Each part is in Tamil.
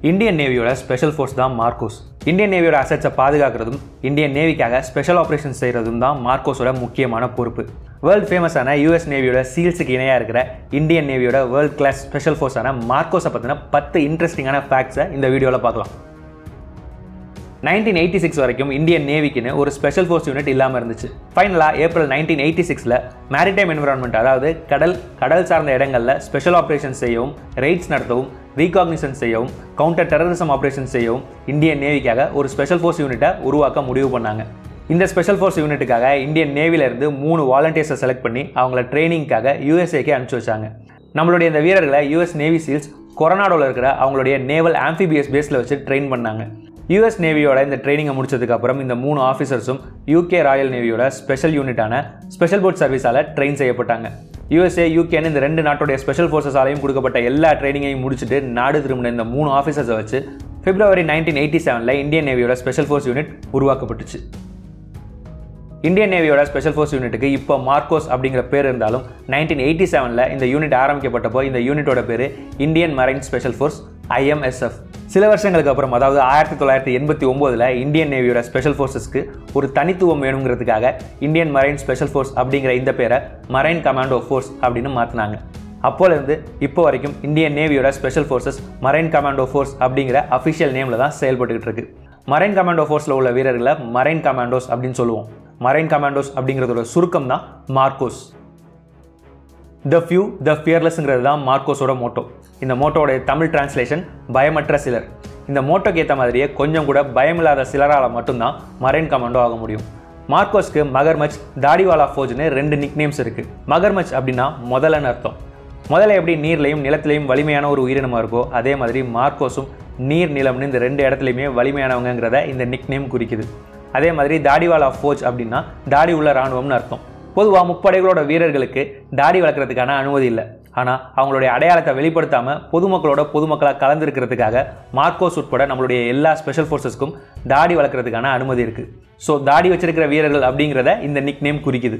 இந்தியன் நேவியோட ஸ்பெஷல் ஃபோர்ஸ் தான் மார்க்கோஸ் இந்தியன் நேவியோட அசட்ஸை பாதுகாக்கிறதும் இந்தியன் நேவிக்காக ஸ்பெஷல் ஆப்ரேஷன் செய்கிறதும் தான் மார்க்கோஸோட முக்கியமான பொறுப்பு வேர்ல்டு ஃபேமஸான யூஎஸ் நேவியோட சீல்ஸுக்கு இணையாக இருக்கிற இந்தியன் நேவியோட வேர்ல்ட் கிளாஸ் ஸ்பெஷல் ஃபோர்ஸான மார்க்கோஸை பற்றின பத்து இன்ட்ரெஸ்டிங்கான ஃபேக்ட்ஸை இந்த வீடியோவில் பார்க்கலாம் நைன்டீன் எயிட்டி சிக்ஸ் வரைக்கும் இந்தியன் நேவிக்குன்னு ஒரு ஸ்பெஷல் ஃபோர்ஸ் யூனிட் இல்லாமல் இருந்துச்சு ஃபைனலாக ஏப்ரல் நைன்டீன் எயிட்டி சிக்ஸில் மேரிடைம் என்விரான்மெண்ட் அதாவது கடல் கடல் சார்ந்த இடங்களில் ஸ்பெஷல் ஆப்ரேஷன் செய்யவும் ரெய்ட்ஸ் நடத்தவும் ரீகாக்னிஷன் செய்யவும் கவுண்டர் டெரரிசம் ஆப்ரேஷன் செய்யவும் இந்தியன் நேவிக்காக ஒரு ஸ்பெஷல் ஃபோர்ஸ் யூனிட்டை உருவாக்க முடிவு பண்ணாங்க இந்த ஸ்பெஷல் ஃபோர்ஸ் யூனிட்டுக்காக இந்தியன் நேவிலேருந்து மூணு வாலண்டியர்ஸை செலக்ட் பண்ணி அவங்கள ட்ரைனிங்காக யூஎஸ்ஏக்கு அனுப்பிச்சி வச்சாங்க நம்மளுடைய இந்த வீரர்களை யூஎஸ் நேவி சீல்ஸ் கொரநாடோவில் இருக்கிற அவங்களுடைய நேவல் ஆம்பிபிஎஸ் பேஸில் வச்சு ட்ரெயின் பண்ணாங்க யூஎஸ் நேவியோட இந்த ட்ரைனிங்கை முடிச்சதுக்கு அப்புறம் இந்த மூணு ஆஃபீஸர்ஸும் யூகே ராயல் நேவியோட ஸ்பெஷல் யூனிட்டான ஸ்பெஷல் போட் சர்வீஸால் ட்ரெயின் செய்யப்பட்டாங்க யூஎஸ்ஏ யூகேன்னு இந்த ரெண்டு நாட்டுடைய ஸ்பெஷல் ஃபோர்ஸஸாலையும் கொடுக்கப்பட்ட எல்லா ட்ரைனிங்கையும் முடிச்சுட்டு நாடு திரும்பின இந்த மூணு ஆஃபீஸர்ஸை வச்சு பிப்ரவரி நைன்டீன் எயிட்டி செவனில் இந்தியன் நேவியோட ஸ்பெஷல் ஃபோர்ஸ் யூனிட் உருவாக்கப்பட்டுச்சு இந்தியன் நேவியோட ஸ்பெஷல் ஃபோர்ஸ் யூனிட்டுக்கு இப்போ மார்க்கோஸ் அப்படிங்கிற பேர் இருந்தாலும் நைன்டீன் எயிட்டி செவனில் இந்த யூனிட் ஆரம்பிக்கப்பட்டப்போ இந்த யூனிட்டோட பேர் Indian marine special force IMSF சில வருஷங்களுக்கு அப்புறம் அதாவது ஆயிரத்தி தொள்ளாயிரத்தி எண்பத்தி ஒம்போதில் இந்தியன் நேவியோட ஸ்பெஷல் ஃபோர்ஸஸ்க்கு ஒரு தனித்துவம் வேணுங்கிறதுக்காக இந்தியன் மரைன் ஸ்பெஷல் ஃபோர்ஸ் அப்படிங்கிற இந்த பேரை மரைன் கமாண்டோ ஃபோர்ஸ் அப்படின்னு மாற்றினாங்க அப்போலேருந்து இப்போ வரைக்கும் இந்தியன் நேவியோட special forces marine commando force அப்படிங்கிற அஃபிஷியல் நேமில் தான் செயல்பட்டுக்கிட்டு இருக்கு மரைன் கமாண்டோ ஃபோர்ஸில் உள்ள வீரர்களை மரைன் கமாண்டோஸ் அப்படின்னு சொல்லுவோம் மரைன் கமாண்டோஸ் அப்படிங்கிறதோட சுருக்கம் தான் மார்க்கோஸ் த ஃபியூ த ஃபியர்லெஸ்ங்கிறது தான் மார்க்கோஸோட மோட்டோ இந்த மோட்டோடைய தமிழ் டிரான்ஸ்லேஷன் பயமற்ற சிலர் இந்த மோட்டோக்கு ஏற்ற மாதிரியே கொஞ்சம் கூட பயமில்லாத சிலரால் மட்டும்தான் மரைன் கமாண்டோ ஆக முடியும் மார்க்கோஸ்க்கு மகர்மச் தாடிவாலா ஃபோஜ்னு ரெண்டு நிக் நேம்ஸ் இருக்குது மகர்மச் அப்படின்னா முதலன்னு அர்த்தம் முதல்ல எப்படி நீர்லையும் நிலத்திலையும் வலிமையான ஒரு உயிரினமாக இருக்கோ அதே மாதிரி மார்க்கோஸும் நீர் நிலம்னு இந்த ரெண்டு இடத்துலையுமே வலிமையானவங்கிறத இந்த நிக் நேம் குறிக்குது அதே மாதிரி தாடிவாலா ஃபோஜ் அப்படின்னா தாடி உள்ள இராணுவம்னு அர்த்தம் பொதுவாக முப்படைகளோட வீரர்களுக்கு தாடி வளர்க்குறதுக்கான அனுமதி இல்லை ஆனால் அவங்களுடைய அடையாளத்தை வெளிப்படுத்தாமல் பொதுமக்களோட பொதுமக்களாக கலந்துருக்கிறதுக்காக மார்க்கோஸ் உட்பட நம்மளுடைய எல்லா ஸ்பெஷல் ஃபோர்ஸஸ்க்கும் தாடி வளர்க்குறதுக்கான அனுமதி இருக்குது ஸோ தாடி வச்சிருக்கிற வீரர்கள் அப்படிங்கிறத இந்த நிக் நேம் குறிக்குது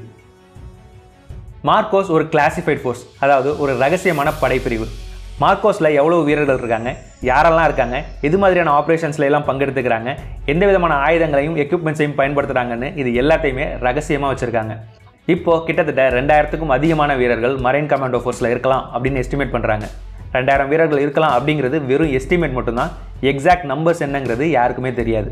மார்க்கோஸ் ஒரு கிளாசிஃபைட் ஃபோர்ஸ் அதாவது ஒரு ரகசியமான படைப்பிரிவு மார்க்கோஸில் எவ்வளோ வீரர்கள் இருக்காங்க யாரெல்லாம் இருக்காங்க எது மாதிரியான ஆப்ரேஷன்ஸ்ல எல்லாம் பங்கெடுத்துக்கிறாங்க எந்த விதமான ஆயுதங்களையும் எக்யூப்மெண்ட்ஸையும் பயன்படுத்துகிறாங்கன்னு இது எல்லாத்தையுமே ரகசியமாக வச்சுருக்காங்க இப்போது கிட்டத்தட்ட ரெண்டாயிரத்துக்கும் அதிகமான வீரர்கள் மரைன் கமாண்டோ ஃபோர்ஸில் இருக்கலாம் அப்படின்னு எஸ்டிமேட் பண்ணுறாங்க ரெண்டாயிரம் வீரர்கள் இருக்கலாம் அப்படிங்கிறது வெறும் எஸ்டிமேட் மட்டும்தான் எக்ஸாக்ட் நம்பர்ஸ் என்னங்கிறது யாருக்குமே தெரியாது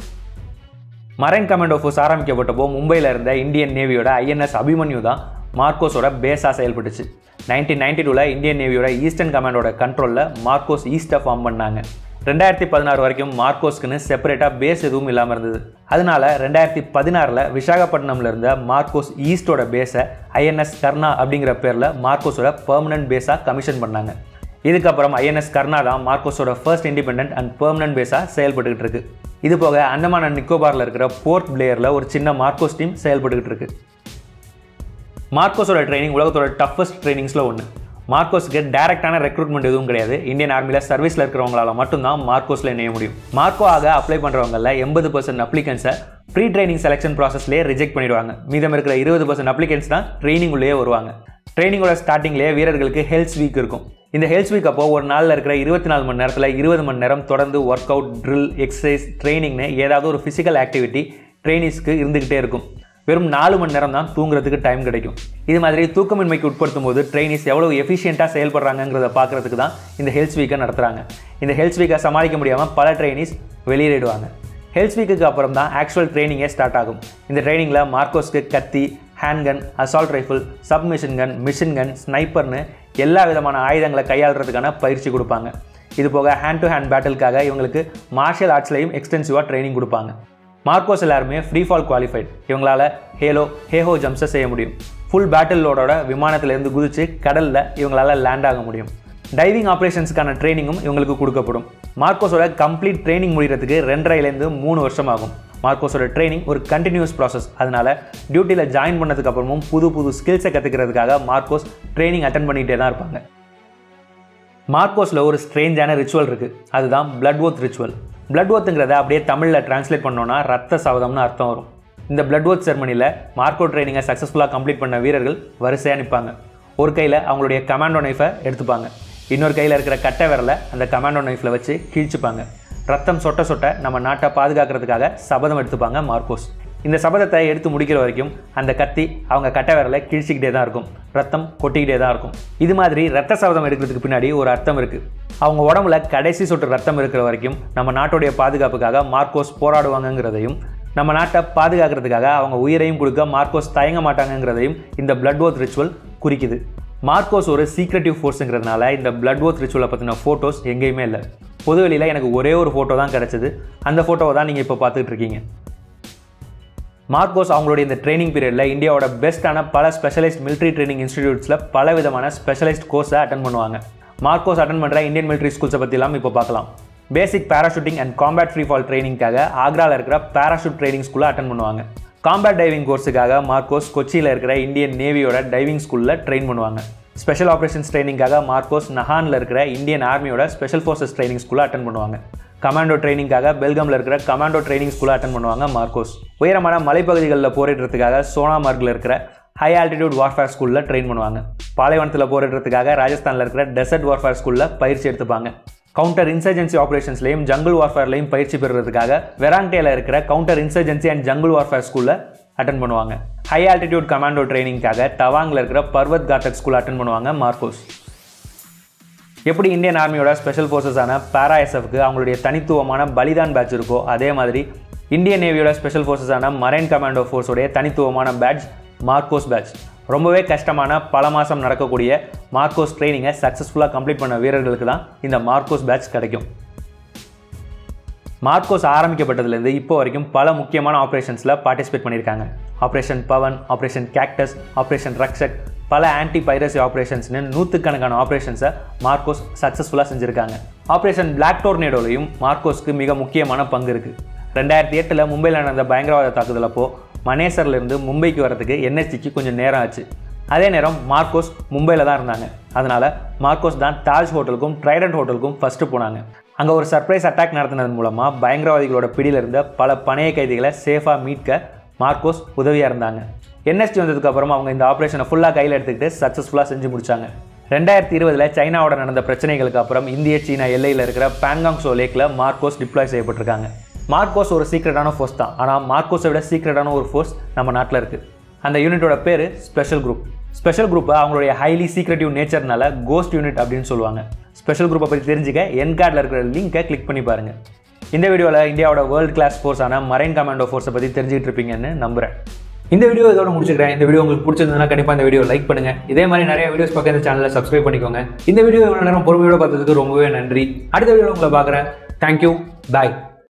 மரைன் கமாண்டோ ஃபோர்ஸ் ஆரம்பிக்கப்பட்டப்போ மும்பையில் இருந்த இந்தியன் நேவியோட ஐஎன்எஸ் அபிமன்யு தான் மார்க்கோஸோட பேஸாக செயல்பட்டுச்சு நைன்டீன் நைன்டி டூவில் இந்தியன் நேவியோட ஈஸ்டர்ன் கமாண்டோட கண்ட்ரோலில் மார்க்கோஸ் ஈஸ்ட்டை ஃபார்ம் பண்ணாங்க ரெண்டாயிரத்தி பதினாறு வரைக்கும் மார்க்கோஸ்க்குன்னு செப்பரேட்டாக பேஸ் எதுவும் இல்லாமல் இருந்தது அதனால ரெண்டாயிரத்தி பதினாறில் விசாகப்பட்டினம்ல இருந்த மார்க்கோஸ் ஈஸ்டோட பேஸை ஐஎன்எஸ் கர்ணா அப்படிங்கிற பேரில் மார்க்கோஸோட பெர்மனன்ட் பேஸாக கமிஷன் பண்ணாங்க இதுக்கப்புறம் ஐஎன்எஸ் கர்ணா தான் மார்க்கோஸோட ஃபர்ஸ்ட் இண்டிபெண்டன்ட் அண்ட் பெர்மனன்ட் பேஸாக செயல்பட்டுக்கிட்டு இருக்கு இது போக அந்தமான் அண்ட் நிக்கோபாரில் இருக்கிற போர்ட் பிளேயரில் ஒரு சின்ன மார்க்கோஸ் டீம் செயல்பட்டுக்கிட்டு இருக்கு மார்க்கோஸோட ட்ரைனிங் உலகத்தோட டஃபஸ்ட் ட்ரைனிங்ஸில் ஒன்று மார்க்கோஸுக்கு டேரெக்டான ரெக்ரூட்மெண்ட் எதுவும் கிடையாது இந்தியன் ஆர்மியில் சர்வீஸில் இருக்கிறவங்களால மட்டும்தான் மார்க்கோஸில் இணைய முடியும் மார்க்கோ ஆக அப்ளை பண்ணுறவங்கள எண்பது பர்சன்ட் அப்ளிகன்ஸை ப்ரீ ட்ரைனிங் செலெக்ஷன் ப்ராசஸ்லேயே ரிஜெக்ட் பண்ணிடுவாங்க மீதம் இருக்கிற இருபது பர்சன்ட் அப்ளிகன்ஸ் தான் ட்ரைனிங் உள்ளே வருவாங்க ட்ரைனிங்கோட ஸ்டார்டிங்லேயே வீரர்களுக்கு ஹெல்த் வீக் இருக்கும் இந்த ஹெல்த் வீக் அப்போ ஒரு நாளில் இருக்கிற இருபத்தி நாலு மணி நேரத்தில் இருபது மணி நேரம் தொடர்ந்து ஒர்க் அவுட் ட்ரில் எக்ஸசைஸ் ட்ரைனிங்னு ஏதாவது ஒரு ஃபிசிக்கல் ஆக்டிவிட்டி ட்ரைனிஸ்க்கு இருந்துக்கிட்டே இருக்கும் வெறும் நாலு மணி நேரம் தான் தூங்குறதுக்கு டைம் கிடைக்கும் இது மாதிரி தூக்கமின்மைக்கு உட்படுத்தும் போது ட்ரைனிஸ் எவ்வளோ எஃபிஷியண்ட்டாக செயல்படுறாங்கிறத பார்க்குறதுக்கு தான் இந்த ஹெல்த் வீக்கை நடத்துகிறாங்க இந்த ஹெல்த் வீக்கை சமாளிக்க முடியாமல் பல ட்ரைனிஸ் வெளியேறிடுவாங்க ஹெல்த் வீக்குக்கு அப்புறம் தான் ஆக்சுவல் ட்ரைனிங்கே ஸ்டார்ட் ஆகும் இந்த ட்ரைனிங்கில் மார்க்கோஸ்க்கு கத்தி hand gun assault rifle submission gun machine gun ஸ்னைப்பர்னு எல்லா விதமான ஆயுதங்களை கையாளுறதுக்கான பயிற்சி கொடுப்பாங்க இது போக ஹேண்ட் டு ஹேண்ட் பேட்டிலுக்காக இவங்களுக்கு மார்ஷியல் ஆர்ட்ஸ்லையும் எக்ஸ்டென்சிவாக ட்ரைனிங் கொடுப்பாங்க மார்க்கோஸ் எல்லாருமே ஃப்ரீ ஃபால் குவாலிஃபைட் இவங்களால ஹேலோ ஹேஹோ ஜம்ப்ஸை செய்ய முடியும் ஃபுல் பேட்டில் லோடோட விமானத்திலேருந்து குதிச்சு கடலில் இவங்களால லேண்ட் ஆக முடியும் டைவிங் ஆப்ரேஷன்ஸ்க்கான ட்ரைனிங்கும் இவங்களுக்கு கொடுக்கப்படும் மார்க்கோஸோட கம்ப்ளீட் ட்ரைனிங் முடிகிறதுக்கு ரெண்டரைலேருந்து மூணு வருஷம் ஆகும் மார்க்கோஸோட ட்ரைனிங் ஒரு கண்டினியூஸ் ப்ராசஸ் அதனால டியூட்டியில் ஜாயின் பண்ணதுக்கு அப்புறமும் புது புது ஸ்கில்ஸை கற்றுக்கிறதுக்காக மார்க்கோஸ் ட்ரைனிங் அட்டன் பண்ணிகிட்டே தான் இருப்பாங்க மார்க்கோஸில் ஒரு ஸ்ட்ரேஞ்சான ரிச்சுவல் இருக்குது அதுதான் பிளட் ஓத் ரிச்சுவல் பிளட் ஓத்துங்கிறத அப்படியே தமிழில் டிரான்ஸ்லேட் பண்ணோன்னா ரத்த சவதம்னு அர்த்தம் வரும் இந்த பிளட் ஓத் செரமனியில் மார்க்கோ ட்ரைனிங்கை சக்ஸஸ்ஃபுல்லாக கம்ப்ளீட் பண்ண வீரர்கள் வரிசையாக நிற்பாங்க ஒரு கையில் அவங்களுடைய கமாண்டோ நைஃபை எடுத்துப்பாங்க இன்னொரு கையில் இருக்கிற கட்டை விரலை அந்த கமாண்டோ நைஃப்பில் வச்சு கிழிச்சுப்பாங்க ரத்தம் சொட்ட சொட்ட நம்ம நாட்டை பாதுகாக்கிறதுக்காக சபதம் எடுத்துப்பாங்க மார்க்கோஸ் இந்த சபதத்தை எடுத்து முடிக்கிற வரைக்கும் அந்த கத்தி அவங்க கட்டை விரலை கிழிச்சிக்கிட்டே தான் இருக்கும் ரத்தம் கொட்டிக்கிட்டே தான் இருக்கும் இது மாதிரி ரத்த சபதம் எடுக்கிறதுக்கு பின்னாடி ஒரு அர்த்தம் இருக்குது அவங்க உடம்புல கடைசி சொட்டு ரத்தம் இருக்கிற வரைக்கும் நம்ம நாட்டுடைய பாதுகாப்புக்காக மார்க்கோஸ் போராடுவாங்கங்கிறதையும் நம்ம நாட்டை பாதுகாக்கிறதுக்காக அவங்க உயிரையும் கொடுக்க மார்க்கோஸ் தயங்க மாட்டாங்கங்கிறதையும் இந்த பிளட் ஓத் ரிச்சுவல் குறிக்குது மார்க்கோஸ் ஒரு சீக்ரெட்டிவ் ஃபோர்ஸுங்கிறதுனால இந்த பிளட் ஓத் ரிச்சுவலை பற்றின ஃபோட்டோஸ் எங்கேயுமே இல்லை பொதுவெளியில் எனக்கு ஒரே ஒரு ஃபோட்டோ தான் கிடச்சிது அந்த ஃபோட்டோவை தான் நீங்கள் இப்போ பார்த்துட்டு இருக்கீங்க மார்க்கோஸ் அவங்களுடைய இந்த ட்ரைனிங் பீரியடில் இந்தியாவோட பெஸ்ட்டான பல ஸ்பெஷலைஸ்ட் மிலிட்ரி ட்ரைனிங் இன்ஸ்டிடியூட்ஸில் பல விதமான ஸ்பெஷலைஸ்ட் கோர்ஸை அட்டன் பண்ணுவாங்க மார்க்கோஸ் அட்டன் பண்ணுற இந்தியன் மிலிட்ரி ஸ்கூல்ஸை பற்றிலாம் இப்போ பார்க்கலாம் basic parachuting and combat free fall ட்ரைனிங்காக ஆக்ராவில் இருக்கிற பேராஷூட் ட்ரைனிங் ஸ்கூலில் அட்டன் பண்ணுவாங்க காம்பேட் டைவிங் கோர்ஸுக்காக மார்க்கோஸ் கொச்சியில் இருக்கிற இந்தியன் நேவியோட டைவிங் ஸ்கூலில் ட்ரெயின் பண்ணுவாங்க ஸ்பெஷல் ஆப்ரேஷன்ஸ் ட்ரைனிங்காக மார்க்கோஸ் நஹானில் இருக்கிற இந்தியன் ஆர்மியோட ஸ்பெஷல் ஃபோர்ஸஸ் ட்ரைனிங் ஸ்கூலில் அட்டன் பண்ணுவாங்க கமாண்டோ ட்ரைனிங்காக பெல்காமில் இருக்கிற கமாண்டோ ட்ரைனிங் ஸ்கூலில் அட்டன் பண்ணுவாங்க மார்க்கோஸ் உயரமான மலைப்பகுதிகளில் போரிடுறதுக்காக சோனாமார்கில் இருக்கிற ஹை ஆல்டிடியூட் வார்ஃபேர் ஸ்கூலில் ட்ரெயின் பண்ணுவாங்க பாலைவனத்தில் போரிடுறதுக்காக ராஜஸ்தானில் இருக்கிற டெசர்ட் வார்ஃபேர் ஸ்கூலில் பயிற்சி எடுத்துப்பாங்க கவுண்டர் இன்சர்ஜென்சி ஆப்ரேஷன்ஸ்லையும் ஜங்கிள் வார்ஃபேர்லையும் பயிற்சி பெறுறதுக்காக வெராங்டேல இருக்கிற counter insurgency and jungle warfare ஸ்கூலில் அட்டன் பண்ணுவாங்க ஹை ஆல்டிடியூட் கமாண்டோ ட்ரைனிங்காக தவாங்கில் இருக்கிற பர்வத் காட்டக் ஸ்கூல் அட்டன் பண்ணுவாங்க மார்க்கோஸ் எப்படி இந்தியன் ஆர்மியோட ஸ்பெஷல் ஃபோர்ஸஸான பாரா எஸ்எஃப்க்கு அவங்களுடைய தனித்துவமான பலிதான் பேட்ச் இருக்கோ அதே மாதிரி இந்தியன் நேவியோட ஸ்பெஷல் ஃபோர்ஸஸான மரைன் கமாண்டோ ஃபோர்ஸோடைய தனித்துவமான பேட்ச் மார்க்கோஸ் பேட்ச் ரொம்பவே கஷ்டமான பல மாதம் நடக்கக்கூடிய மார்க்கோஸ் ட்ரைனிங்கை சக்ஸஸ்ஃபுல்லாக கம்ப்ளீட் பண்ண வீரர்களுக்கு தான் இந்த மார்க்கோஸ் பேட்ச் கிடைக்கும் மார்க்கோஸ் ஆரம்பிக்கப்பட்டதுலேருந்து இப்போ வரைக்கும் பல முக்கியமான ஆப்ரேஷன்ஸில் பார்ட்டிசிபேட் பண்ணியிருக்காங்க operation Pawan operation cactus operation Rakshak பல ஆன்டி பைரசி ஆப்ரேஷன்ஸ்னு நூற்றுக்கணக்கான ஆப்ரேஷன்ஸை மார்க்கோஸ் சக்ஸஸ்ஃபுல்லாக செஞ்சுருக்காங்க ஆப்ரேஷன் பிளாக் டோர்னேடோலையும் மார்க்கோஸ்க்கு மிக முக்கியமான பங்கு இருக்குது ரெண்டாயிரத்தி எட்டில் மும்பையில் நடந்த பயங்கரவாத தாக்குதல் அப்போ மனேசர்லேருந்து மும்பைக்கு வரதுக்கு என்எஸ்சிக்கு கொஞ்சம் நேரம் ஆச்சு அதே நேரம் மார்க்கோஸ் மும்பையில் தான் இருந்தாங்க அதனால் மார்க்கோஸ் தான் தாஜ் ஹோட்டலுக்கும் ட்ரைடன்ட் ஹோட்டலுக்கும் ஃபஸ்ட்டு போனாங்க அங்கே ஒரு சர்ப்ரைஸ் அட்டாக் நடத்தினது மூலமாக பயங்கரவாதிகளோட பிடியில் இருந்த பல பணைய கைதிகளை சேஃபாக மீட்க மார்க்கோஸ் உதவியாக இருந்தாங்க என்எஸ்டி வந்ததுக்கு அப்புறமா அவங்க இந்த ஆப்ரேஷனை ஃபுல்லாக கையில் எடுத்துக்கிட்டு சக்ஸஸ்ஃபுல்லாக செஞ்சு முடிச்சாங்க ரெண்டாயிரத்தி இருபதில் சைனாவோட நடந்த பிரச்சனைகளுக்கு அப்புறம் இந்திய சீனா எல்லையில் இருக்கிற பேங்காங் சோ லேக்கில் மார்க்கோஸ் டிப்ளாய் செய்யப்பட்டிருக்காங்க மார்க்கோஸ் ஒரு சீக்ரெட்டான ஃபோர்ஸ் தான் ஆனால் மார்க்கோஸை விட சீக்ரெட்டான ஒரு ஃபோர்ஸ் நம்ம நாட்டில் இருக்குது அந்த யூனிட்டோட பேர் ஸ்பெஷல் குரூப் ஸ்பெஷல் குரூப்பை அவங்களுடைய ஹைலி சீக்ரெட்டிவ் நேச்சர்னால கோஸ்ட் யூனிட் அப்படின்னு சொல்லுவாங்க ஸ்பெஷல் குரூப்பை பற்றி தெரிஞ்சுக்க என் கார்டில் இருக்கிற லிங்கை கிளிக் பண்ணி பாருங்கள் இந்த வீடியோவில் இந்தியாவோட வேர்ல்டு கிளாஸ் ஃபோர்ஸான மரைன் கமாண்டோ ஃபோர்ஸை பற்றி தெரிஞ்சுக்கிட்டு இருப்பீங்கன்னு நம்புகிறேன் இந்த வீடியோ இதோட முடிச்சுக்கிறேன் இந்த வீடியோ உங்களுக்கு பிடிச்சிருந்ததுன்னா கண்டிப்பாக இந்த வீடியோ லைக் பண்ணுங்க இதே மாதிரி நிறைய வீடியோஸ் பார்க்க இந்த சேனலை சப்ஸ்கிரைப் பண்ணிக்கோங்க இந்த வீடியோ இவ்வளோ நேரம் பொறுமையோட பார்த்ததுக்கு ரொம்பவே நன்றி அடுத்த வீடியோ உங்களை பார்க்குறேன் தேங்க்யூ பாய்